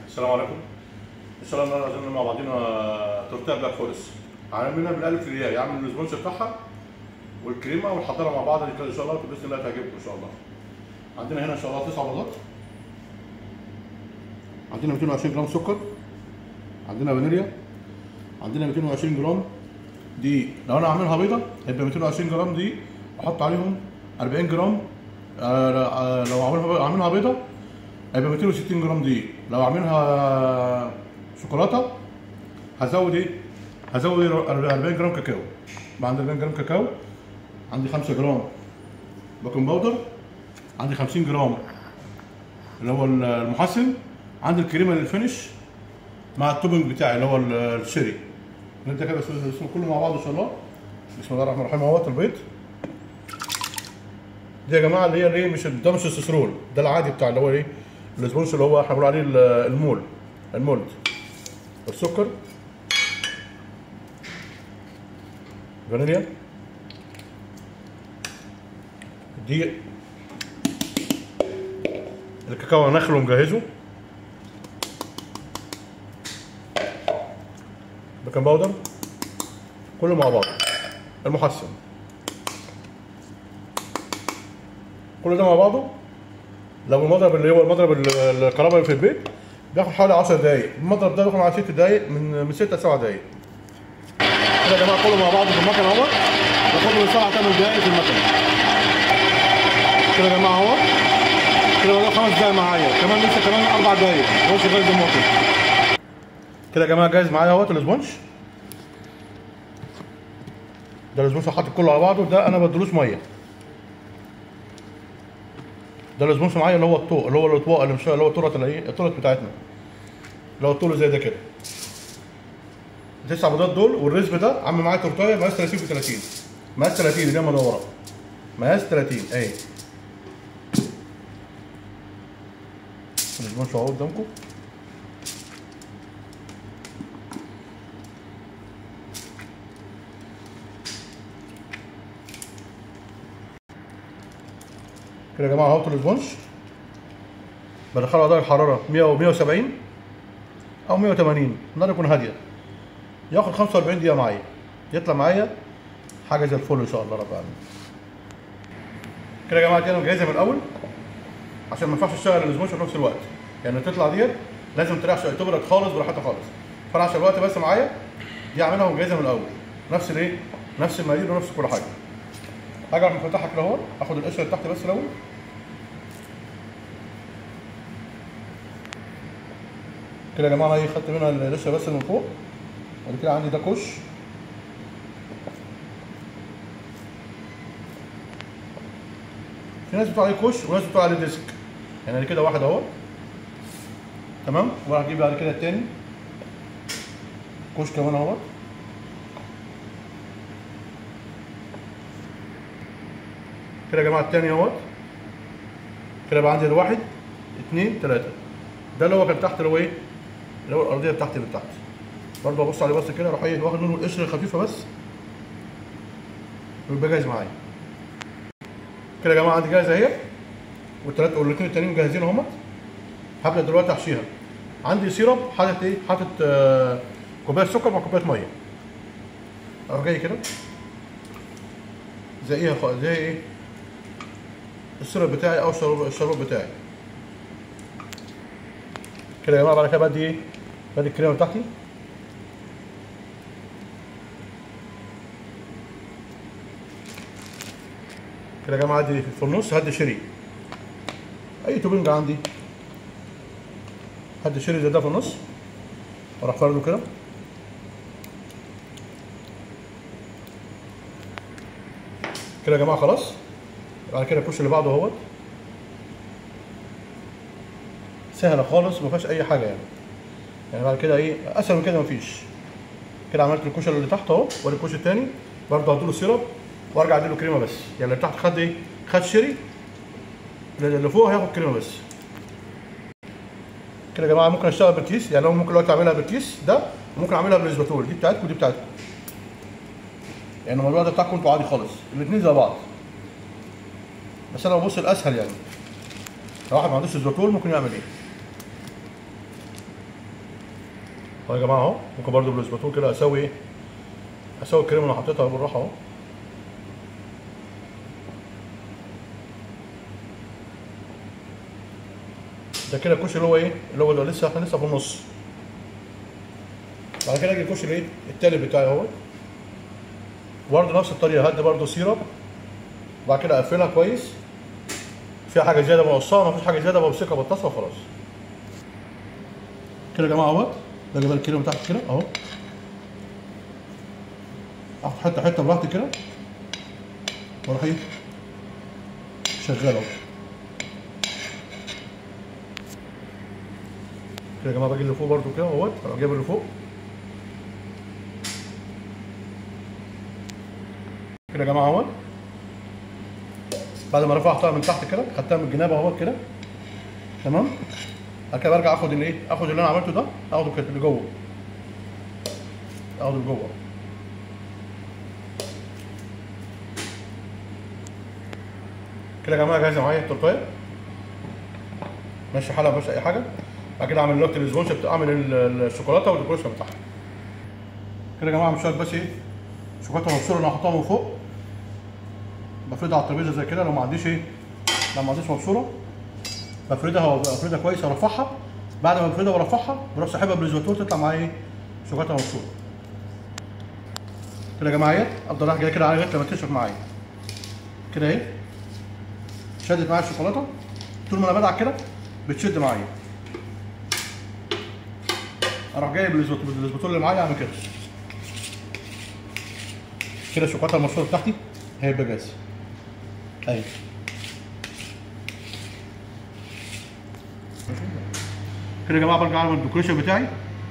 السلام عليكم ان شاء الله النهارده عايزين مع بعضينا تورتيه بلاك فورست عاملينها بالالف للياء يعمل السبونج بتاعها والكريمه ونحضرها مع بعض كده ان شاء الله باذن الله تعجبكم ان شاء الله عندنا هنا ان شاء الله تسع بيضات عندنا 220 جرام سكر عندنا فانيليا عندنا 220 جرام دي لو انا عاملها بيضه هيبقى 220 جرام دي احط عليهم 40 جرام آه، آه، لو عاملها عاملها بيضه هيبقى 260 جرام دقيق لو عاملها شوكولاته هزود ايه هزود 40 جرام كاكاو يبقى عندي 40 جرام كاكاو عندي 5 جرام بيكنج باودر عندي 50 جرام اللي هو المحسن عندي الكريمه للفينش مع التوبنج بتاعي اللي هو الشيري نبدا كده بس بس كله مع بعض ان شاء الله بسم الله الرحمن الرحيم اهوت البيض دي يا جماعه اللي هي الايه مش ده مش السسرول ده العادي بتاع اللي هو ايه الاسبونش اللي هو احنا بنقول عليه ال- المول المولد السكر فانيليا الدقيق الكاكاو نخله مجهزه بيكنج باودر كله مع بعض المحسن كل ده مع بعضه لو المضرب اللي هو المضرب ال- الكهرباء اللي في البيت بياخد حوالي 10 دقايق المضرب ده بياخد على 6 دقايق من من 6 ل 7 دقايق كده يا جماعه كله مع بعض في المكنه اهو بياخد من 7 ل 8 دقايق في المكنه كده يا جماعه اهو كده بقى خمس دقايق معايا كمان لسه كمان اربع دقايق هو شغال زي الموتور كده يا جماعه جاهز معايا اهوت الاسبونج ده الاسبونج حاطط كله على بعضه ده انا بدلوش ميه ده الاسبونج معايا اللي هو الطوق اللي هو الاطواق اللي مش اللي هو التورت اللي ايه التورت بتاعتنا اللي هو الطول زي ده كده التسع بيضات دول والرزب ده عامل معايا تورتايه مقاس 30 في 30 مقاس 30 اللي هي مدوره مقاس 30 اهي الاسبونج اهو قدامكم كده يا جماعه اهوت الاسبونج بدخله على درجه الحراره 100 و 170 او 180 النار يكون هاديه ياخد 45 دقيقه معايا يطلع معايا حاجه زي الفل ان شاء الله رب العالمين كده يا جماعه دي انا مجهزها من الاول عشان ما ينفعش اشتغل الاسبونج في نفس الوقت يعني تطلع ديت لازم تريح شويه تبرد خالص براحتها خالص فانا عشان الوقت بس معايا دي عاملها ومجهزها من الاول نفس الايه نفس المقادير ونفس كل حاجه هاجي اروح مفتحها كده اهو اخد القشره اللي تحت بس الاول كده يا جماعه ايه خدت منها القشره بس من فوق وبعد كده عندي ده كش في ناس بتقول عليه كش وناس بتقول عليه ديسك يعني أنا كده واحد اهو تمام وراح اجيب بعد كده التاني كش كمان اهو كده يا جماعه التاني اهوت كده بقى عندي الواحد اتنين تلاته ده اللي هو كان تحت اللي هو ايه اللي هو الارضيه بتاعتي اللي تحت برضه ابص عليه بس كده اروح ايه واخد منه القشره الخفيفه بس ويبقى جاهز معايا كده يا جماعه عندي جاهزه اهي والتلاته والاثنين التانيين جاهزين اهمت هبدا دلوقتي احشيها عندي سيرب حاطط ايه حاطط آه كوبايه سكر مع كوبايه ميه اروح جاي كده زي ايه زي ايه السيرب بتاعي او الشراب الشراب بتاعي كده يا جماعه بعد كده بدي ايه بدي الكريمه بتاعتي كده يا جماعه ادي في النص هدي شيري اي توبنج عندي هدي شيري زي ده في النص اروح فرده كده كده يا جماعه خلاص بعد كده الكوش اللي بعده اهوت سهله خالص ما فيهاش اي حاجه يعني يعني بعد كده ايه اسهل من كده مفيش كده عملت الكوشه اللي تحت اهو وادي الكوش التاني برضه هديله سيرب وارجع اديله كريمه بس يعني اللي تحت خد ايه خد شيري اللي فوق هياخد كريمه بس كده يا جماعه ممكن اشتغل بالكيس يعني لو ممكن دلوقتي اعملها بالكيس ده ممكن اعملها بالاسباتول دي بتاعتكم ودي بتاعتكم يعني الموضوع ده بتاعكم انتوا عادي خالص الاثنين زي بعض بس انا ببص الاسهل يعني لو واحد ما عندوش اسباتول ممكن يعمل ايه اهو يا جماعه اهو ممكن برضه بالسباتون كده اسوي ايه اسوي الكريمه اللي حطيتها بالراحه اهو ده كده الكشري اللي هو ايه اللي هو ده لسه احنا لسه في النص بعد كده اجي الكشري ايه التالت بتاعي اهو برضه نفس الطريقه هدي برضه سيرب وبعد كده اقفلها كويس فيها حاجه زياده بوصلها مفيش حاجه زياده بمسكها بالطاسه وخلاص كده يا جماعه اهوت ده جبال الكريمه تحت كده اهو اخد حته حته براحتي كده واروح ايه شغال اهو كده يا جماعه باجي اللي فوق برضو كده اهوت اروح جايب اللي فوق كده يا جماعه اهوت بعد ما رفعتها من تحت كده خدتها من الجناب اهوت كده تمام بعد كده برجع اخد الايه اخد اللي انا عملته ده اخده كده اللي جوه اخده لجوه كده يا جماعه جاهزه معايا التورتايه ماشي حالها مفيش اي حاجه بعد كده اعمل دلوقتي الاسبونج بتاع اعمل ال- الشوكولاته والديكوريشن بتاعها كده يا جماعه مش شويه بس ايه شوكولاته مبشوره انا هحطها من فوق بفردها على الترابيزه زي كده لو ما عنديش ايه لو ما عنديش مبشوره بفردها بفردها كويس ارفعها بعد ما بفردها وارفعها بروح ساحبها بالريزوتور تطلع معايا ايه شوكولاته مبشوره كده يا جماعه اهي افضل رايح جاي كده على لغايه لما تنشف معايا كده اهي شدت معايا الشوكولاته طول ما انا بدعك كده بتشد معايا اروح جايب الاسبوتول الاسبوتول اللي معايا اعمل كده كده الشوكولاته المشهوره بتاعتي هيبقى جاهز اهي كده يا جماعه برجع اعمل الديكوريشن بتاعي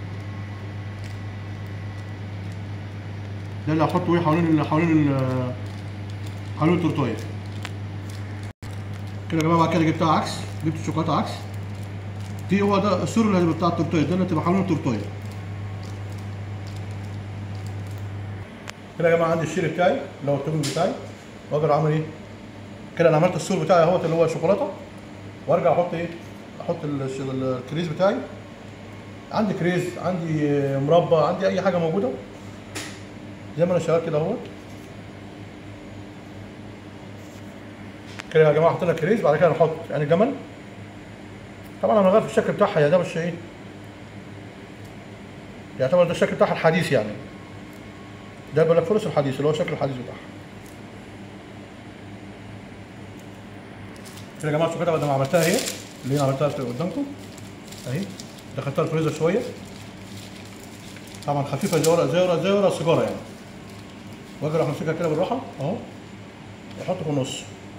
ده اللي هحطه ايه حوالين ال- حوالين ال- حوالين التورتايه كده يا جماعه بعد كده جبتها عكس جبت الشوكولاته عكس دي هو ده السور اللي هتبقى بتاع التورتايه ده اللي هتبقى حوالين التورتايه كده يا جماعه عندي الشير بتاعي اللي هو التوبنج بتاعي واقدر اعمل ايه كده انا عملت السور بتاعي اهوت اللي هو الشوكولاته وارجع احط ايه احط الش- الكريز بتاعي عندي كريز عندي مربى عندي اي حاجه موجوده زي ما انا شغال كده اهوت كده يا جماعه حطينا كريز بعد كده نحط يعني جمل طبعا انا غير في الشكل بتاعها يا ده مش ايه يعتبر ده الشكل بتاعها الحديث يعني ده البلاك فورست الحديث اللي هو الشكل الحديث بتاعها كده يا جماعه الشوكولاته بعد ما عملتها اهي اللي انا عملتها قدامكم اهي دخلتها الفريزر شويه طبعا خفيفه زي ورق زي ورق زي ورق السيجاره يعني واجي اروح امسكها كده بالراحه اهو واحطه في النص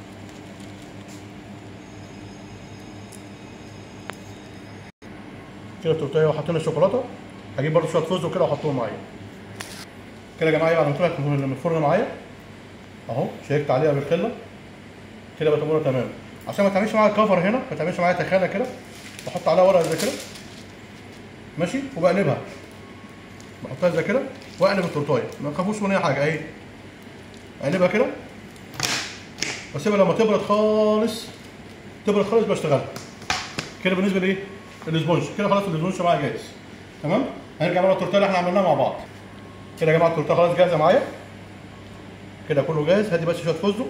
كده التورتيه وحطينا الشوكولاته هجيب برضه شويه فوز وكده واحطهم معايا كده يا جماعه بعد ما طلعت من الفرن معايا اهو شيكت عليها بالخله كده بقت امورها تمام عشان ما تعملش معايا كفر هنا ما تعملش معايا تخانه كده بحط عليها ورقه زي كده ماشي وبقلبها بحطها زي كده واقلب التورتايه ما تخافوش من اي حاجه اهي اقلبها كده واسيبها لما تبرد خالص تبرد خالص بشتغلها كده بالنسبه لايه؟ الاسبونج كده خلاص الاسبونج معايا جاهز تمام؟ هنرجع بقى التورتيه اللي احنا عملناها مع بعض كده يا جماعه التورتيه خلاص جاهزه معايا كده كله جاهز هدي بس شويه فستق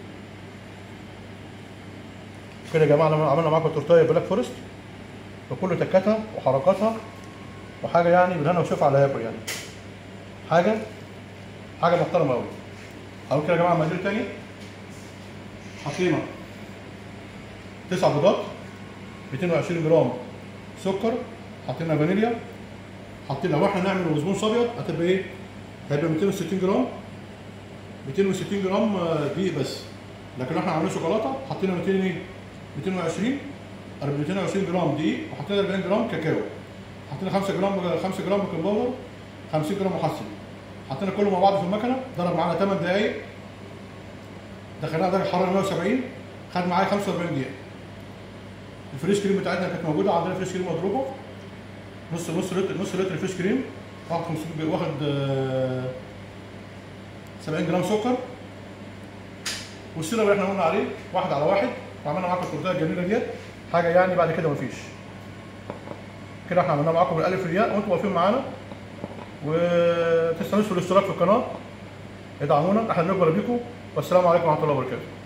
كده يا جماعه لما عملنا معاكم التورتيه بلاك فورست بكل تكاتها وحركاتها وحاجه يعني بالهنا وشوف على ياكل يعني حاجه حاجه محترمه قوي اهو كده يا جماعه مقادير تاني حطينا تسع بيضات 220 جرام سكر حطينا فانيليا حطينا لو احنا نعمل وزبون ابيض هتبقى ايه؟ هيبقى 260 جرام 260 جرام آه، دقيق بس لكن احنا عاملين شوكولاته حطينا 200 ايه؟ 220 220 جرام دقيق وحطينا 40 جرام كاكاو حطينا 5 جرام 5 جرام بيكنج باودر 50 جرام محسن حطينا كله مع بعض في المكنه ضرب معانا 8 دقايق دخلناها درجه حراره 170 خد معايا 45 دقيقه الفريش كريم بتاعتنا كانت موجوده عندنا فريش كريم مضروبه نص نص لتر نص لتر فريش كريم واخد 500 واخد آه، 70 جرام سكر والسيرب اللي احنا قلنا عليه واحد على واحد وعملنا معاكم التورتيه الجميله ديت حاجه يعني بعد كده مفيش كده احنا عملناه معاكم من الالف للياء وانتوا واقفين معانا وتستنوش في الاشتراك في القناه ادعمونا احنا بنكبر بيكم والسلام عليكم ورحمه الله وبركاته